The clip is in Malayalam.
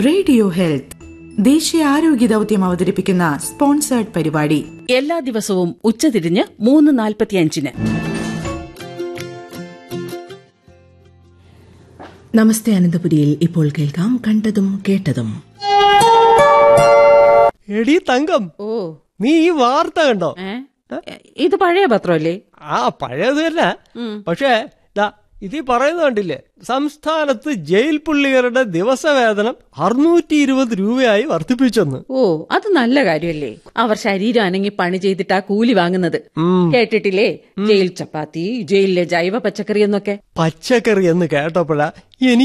റേഡിയോ ഹെൽത്ത് ദേശീയ ആരോഗ്യ ദൗത്യം അവതരിപ്പിക്കുന്ന സ്പോൺസേർഡ് പരിപാടി എല്ലാ ദിവസവും ഉച്ചതിരിഞ്ഞ് മൂന്ന് നാൽപ്പത്തിയഞ്ചിന് നമസ്തേ അനന്തപുരിയിൽ ഇപ്പോൾ കേൾക്കാം കണ്ടതും കേട്ടതും എടി തങ്കം ഓ നീ ഈ വാർത്ത കണ്ടോ ഏ ഇത് പഴയ പത്രമല്ലേ ആ പഴയത് തന്നെ പക്ഷേ ദാ ഇത് ഈ പറയുന്നത് കണ്ടില്ലേ സംസ്ഥാനത്ത് ജയിൽ പുള്ളികളുടെ ദിവസവേതനം അറുന്നൂറ്റി ഇരുപത് രൂപയായി വർദ്ധിപ്പിച്ചെന്ന് ഓ അത് നല്ല കാര്യമല്ലേ അവർ ശരീരം അനങ്ങി പണി ചെയ്തിട്ടാ കൂലി വാങ്ങുന്നത് കേട്ടിട്ടില്ലേ ജയിൽ ചപ്പാത്തി ജയിലിലെ ജൈവ പച്ചക്കറി എന്നൊക്കെ പച്ചക്കറി എന്ന് കേട്ടപ്പോഴാ എനിക്ക്